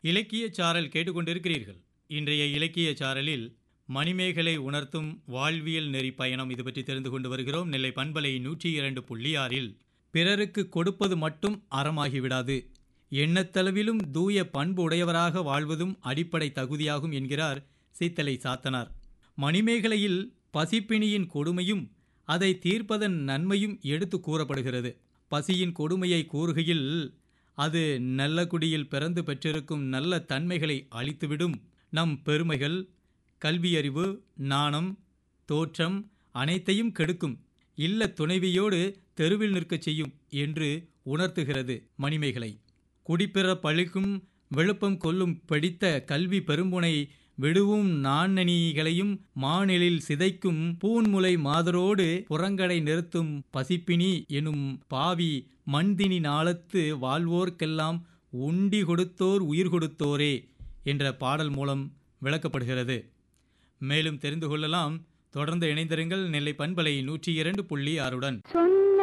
இலக்கிய சாரல் கேட்டுக்கொண்டிருக்கிறீர்கள் இன்றைய இலக்கிய சாரலில் மணிமேகலை உணர்த்தும் வாழ்வியல் நெறி பயணம் இது பற்றி தெரிந்து கொண்டு வருகிறோம் நெல்லை பண்பலை நூற்றி இரண்டு புள்ளி ஆறில் பிறருக்கு கொடுப்பது மட்டும் அறமாகிவிடாது எண்ணத்தளவிலும் தூய பண்பு உடையவராக வாழ்வதும் அடிப்படை தகுதியாகும் என்கிறார் சீத்தலை சாத்தனார் மணிமேகலையில் பசிப்பிணியின் கொடுமையும் அதை தீர்ப்பதன் நன்மையும் எடுத்து கூறப்படுகிறது பசியின் கொடுமையை கூறுகையில் அது நல்ல குடியில் பிறந்து பெற்றிருக்கும் நல்ல தன்மைகளை அழித்துவிடும் நம் பெருமைகள் கல்வியறிவு நாணம் தோற்றம் அனைத்தையும் கெடுக்கும் இல்ல துணைவியோடு தெருவில் நிற்கச் செய்யும் என்று உணர்த்துகிறது மணிமேகலை குடிப்பிற பழிக்கும் விழுப்பம் கொல்லும் பிடித்த கல்வி பெரும்புனை விடுவும் நாணனிகளையும் மாநிலில் சிதைக்கும் பூன்முலை மாதரோடு புறங்கடை நிறுத்தும் பசிப்பினி எனும் பாவி மண்தினி நாளத்து வாழ்வோர்க்கெல்லாம் உண்டி கொடுத்தோர் உயிர் கொடுத்தோரே என்ற பாடல் மூலம் விளக்கப்படுகிறது மேலும் தெரிந்து கொள்ளலாம் தொடர்ந்து இணைந்திருங்கள் நெல்லை பண்பலை நூற்றி இரண்டு புள்ளி ஆறுடன் சொந்த